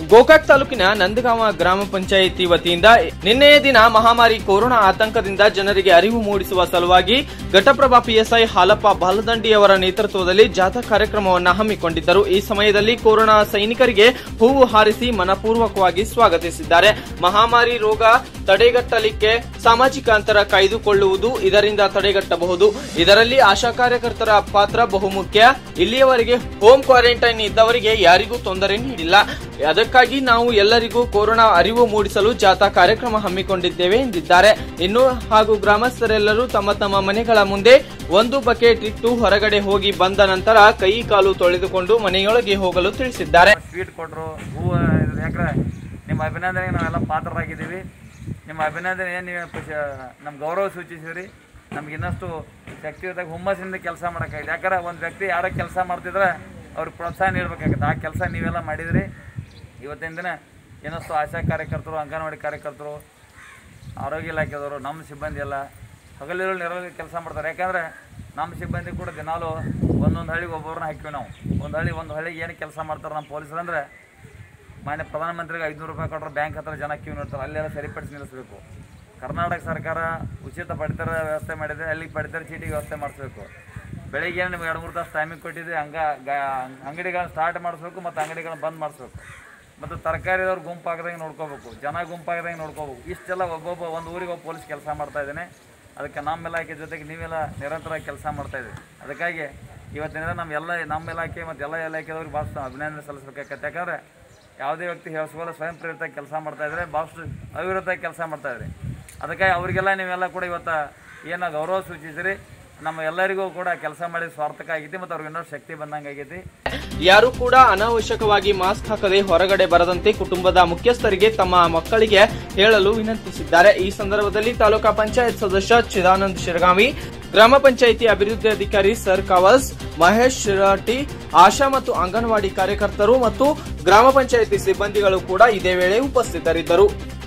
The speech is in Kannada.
ಗೋಕಾಕ್ ತಾಲೂಕಿನ ನಂದಗಾಂವ ಗ್ರಾಮ ಪಂಚಾಯಿತಿ ವತಿಯಿಂದ ನಿನ್ನೆಯ ದಿನ ಮಹಾಮಾರಿ ಕೊರೋನಾ ಆತಂಕದಿಂದ ಜನರಿಗೆ ಅರಿವು ಮೂಡಿಸುವ ಸಲುವಾಗಿ ಘಟಪ್ರಭಾ ಪಿಎಸ್ಐ ಹಾಲಪ್ಪ ಬಾಲದಂಡಿಯವರ ನೇತೃತ್ವದಲ್ಲಿ ಜಾಥಾ ಕಾರ್ಯಕ್ರಮವನ್ನು ಹಮ್ಮಿಕೊಂಡಿದ್ದರು ಈ ಸಮಯದಲ್ಲಿ ಕೊರೋನಾ ಸೈನಿಕರಿಗೆ ಹೂವು ಹಾರಿಸಿ ಮನಪೂರ್ವಕವಾಗಿ ಸ್ವಾಗತಿಸಿದ್ದಾರೆ ಮಹಾಮಾರಿ ರೋಗ ತಡೆಗಟ್ಟಲಿಕ್ಕೆ ಸಾಮಾಜಿಕ ಅಂತರ ಕಾಯ್ದುಕೊಳ್ಳುವುದು ಇದರಿಂದ ತಡೆಗಟ್ಟಬಹುದು ಇದರಲ್ಲಿ ಆಶಾ ಕಾರ್ಯಕರ್ತರ ಪಾತ್ರ ಬಹುಮುಖ್ಯ ಇಲ್ಲಿಯವರೆಗೆ ಹೋಮ್ ಕ್ವಾರಂಟೈನ್ ಇದ್ದವರಿಗೆ ಯಾರಿಗೂ ತೊಂದರೆ ನೀಡಿಲ್ಲ ಅದಕ್ಕಾಗಿ ನಾವು ಎಲ್ಲರಿಗೂ ಕೊರೋನಾ ಅರಿವು ಮೂಡಿಸಲು ಜಾಥಾ ಕಾರ್ಯಕ್ರಮ ಹಮ್ಮಿಕೊಂಡಿದ್ದೇವೆ ಎಂದಿದ್ದಾರೆ ಇನ್ನು ಹಾಗೂ ಗ್ರಾಮಸ್ಥರೆಲ್ಲರೂ ತಮ್ಮ ತಮ್ಮ ಮನೆಗಳ ಮುಂದೆ ಒಂದು ಬಕೆಟ್ ಇಟ್ಟು ಹೊರಗಡೆ ಹೋಗಿ ಬಂದ ನಂತರ ಕೈ ಕಾಲು ತೊಳೆದುಕೊಂಡು ಮನೆಯೊಳಗೆ ಹೋಗಲು ತಿಳಿಸಿದ್ದಾರೆ ಸ್ವೀಟ್ ಕೊಟ್ಟರು ಹೂವು ಇದು ಯಾಕ್ರೆ ನಿಮ್ಮ ಅಭಿನಂದನೆಗೆ ನಾವೆಲ್ಲ ಪಾತ್ರರಾಗಿದ್ದೀವಿ ನಿಮ್ಮ ಅಭಿನಂದನೆ ಏನು ನೀವು ಪುಷ- ನಮ್ಮ ಗೌರವ ಸೂಚಿಸಿದ್ರಿ ನಮ್ಗೆ ಇನ್ನಷ್ಟು ಶಕ್ತಿಯುತ ಹುಮ್ಮಸ್ಸಿಂದ ಕೆಲಸ ಮಾಡೋಕ್ಕಾಗಿದೆ ಯಾಕಂದ್ರೆ ಒಂದು ವ್ಯಕ್ತಿ ಯಾರೋ ಕೆಲಸ ಮಾಡ್ತಿದ್ರೆ ಅವ್ರಿಗೆ ಪ್ರೋತ್ಸಾಹ ನೀಡಬೇಕಾಗುತ್ತೆ ಆ ಕೆಲಸ ನೀವೆಲ್ಲ ಮಾಡಿದ್ರಿ ಇವತ್ತಿನ ದಿನ ಇನ್ನಷ್ಟು ಆಶಾ ಕಾರ್ಯಕರ್ತರು ಅಂಗನವಾಡಿ ಕಾರ್ಯಕರ್ತರು ಆರೋಗ್ಯ ಇಲಾಖೆದವರು ನಮ್ಮ ಸಿಬ್ಬಂದಿ ಎಲ್ಲ ಹಗಲಿರೋ ನೆರಳು ಕೆಲಸ ಮಾಡ್ತಾರೆ ಯಾಕಂದ್ರೆ ನಮ್ಮ ಸಿಬ್ಬಂದಿ ಕೂಡ ದಿನಾಲು ಒಂದೊಂದು ಹಳ್ಳಿಗೆ ಒಬ್ಬರನ್ನ ಹಾಕಿವಿ ನಾವು ಒಂದು ಹಳ್ಳಿ ಒಂದು ಹಳ್ಳಿಗೆ ಏನು ಕೆಲಸ ಮಾಡ್ತಾರೆ ನಮ್ಮ ಪೊಲೀಸರು ಅಂದರೆ ಮಾನ್ಯ ಪ್ರಧಾನಮಂತ್ರಿಗೆ ಐದುನೂರು ರೂಪಾಯಿ ಕೊಟ್ಟರೆ ಬ್ಯಾಂಕ್ ಹತ್ರ ಜನ ಕ್ಯೂ ನೋಡ್ತಾರೆ ಅಲ್ಲೆಲ್ಲ ಸರಿಪಡಿಸಿ ನಿಲ್ಲಿಸಬೇಕು ಕರ್ನಾಟಕ ಸರ್ಕಾರ ಉಚಿತ ಪಡಿತರ ವ್ಯವಸ್ಥೆ ಮಾಡಿದೆ ಅಲ್ಲಿ ಪಡಿತರ ಚೀಟಿಗೆ ವ್ಯವಸ್ಥೆ ಮಾಡಿಸ್ಬೇಕು ಬೆಳಿಗ್ಗೆ ನಿಮ್ಗೆ ಎರಡು ಮೂರು ತಾಸು ಟೈಮಿಂಗ್ ಕೊಟ್ಟಿದ್ದೆ ಹಂಗ ಅಂಗಡಿಗಳನ್ನ ಸ್ಟಾರ್ಟ್ ಮಾಡಿಸ್ಬೇಕು ಮತ್ತು ಅಂಗಡಿಗಳನ್ನ ಬಂದ್ ಮಾಡಿಸ್ಬೇಕು ಮತ್ತು ತರಕಾರಿದವ್ರು ಗುಂಪಾಗದಂಗೆ ನೋಡ್ಕೋಬೇಕು ಜನ ಗುಂಪಾಗದಂಗೆ ನೋಡ್ಕೋಬೇಕು ಇಷ್ಟೆಲ್ಲ ಒಬ್ಬೊಬ್ಬ ಒಂದು ಊರಿಗೆ ಒಬ್ಬ ಪೊಲೀಸ್ ಕೆಲಸ ಮಾಡ್ತಾ ಇದ್ದೇನೆ ಅದಕ್ಕೆ ನಮ್ಮ ಇಲಾಖೆ ಜೊತೆಗೆ ನೀವೆಲ್ಲ ನಿರಂತರವಾಗಿ ಕೆಲಸ ಮಾಡ್ತಾ ಇದ್ದೀವಿ ಅದಕ್ಕಾಗಿ ಇವತ್ತಿನ ದಿನ ನಮ್ಮ ಎಲ್ಲ ನಮ್ಮ ಇಲಾಖೆ ಮತ್ತು ಎಲ್ಲ ಇಲಾಖೆದವ್ರಿಗೆ ಭಾಳಷ್ಟು ಅಭಿನಂದನೆ ಸಲ್ಲಿಸ್ಬೇಕಾಗತ್ತೆ ಯಾಕಂದರೆ ಯಾವುದೇ ವ್ಯಕ್ತಿ ಹೇಳಿಸ್ಕೊಳ್ಳೋ ಸ್ವಯಂ ಪ್ರೇರಿತ ಕೆಲಸ ಮಾಡ್ತಾ ಇದ್ದಾರೆ ಭಾಳಷ್ಟು ಅವಿರತವಾಗಿ ಕೆಲಸ ಮಾಡ್ತಾ ಇದ್ದಾರೆ ಅದಕ್ಕಾಗಿ ಅವರಿಗೆಲ್ಲ ನೀವೆಲ್ಲ ಕೂಡ ಇವತ್ತು ಏನು ಗೌರವ ಸೂಚಿಸಿರಿ ನಮ್ಮ ಎಲ್ಲರಿಗೂ ಕೂಡ ಕೆಲಸ ಮಾಡಿ ಸ್ವಾರ್ಥಕ ಆಗೈತಿ ಮತ್ತು ಅವ್ರಿಗೆ ಇನ್ನೂ ಶಕ್ತಿ ಬಂದಂಗೆ ಆಗೈತಿ ಯಾರು ಕೂಡ ಅನಾವಶ್ಯಕವಾಗಿ ಮಾಸ್ಕ್ ಹಾಕದೆ ಹೊರಗಡೆ ಬರದಂತೆ ಕುಟುಂಬದ ಮುಖ್ಯಸ್ಥರಿಗೆ ತಮ್ಮ ಮಕ್ಕಳಿಗೆ ಹೇಳಲು ವಿನಂತಿಸಿದ್ದಾರೆ ಈ ಸಂದರ್ಭದಲ್ಲಿ ತಾಲೂಕಾ ಪಂಚಾಯತ್ ಸದಸ್ಯ ಚಿದಾನಂದ್ ಶಿರಗಾಮಿ ಗ್ರಾಮ ಪಂಚಾಯಿತಿ ಅಭಿವೃದ್ಧಿ ಅಧಿಕಾರಿ ಸರ್ ಕವಲ್ಸ್ ಮಹೇಶ್ ಶಿರಾಟಿ ಆಶಾ ಮತ್ತು ಅಂಗನವಾಡಿ ಕಾರ್ಯಕರ್ತರು ಮತ್ತು ಗ್ರಾಮ ಪಂಚಾಯಿತಿ ಸಿಬ್ಬಂದಿಗಳು ಕೂಡ ಇದೇ ವೇಳೆ ಉಪಸ್ಥಿತರಿದ್ದರು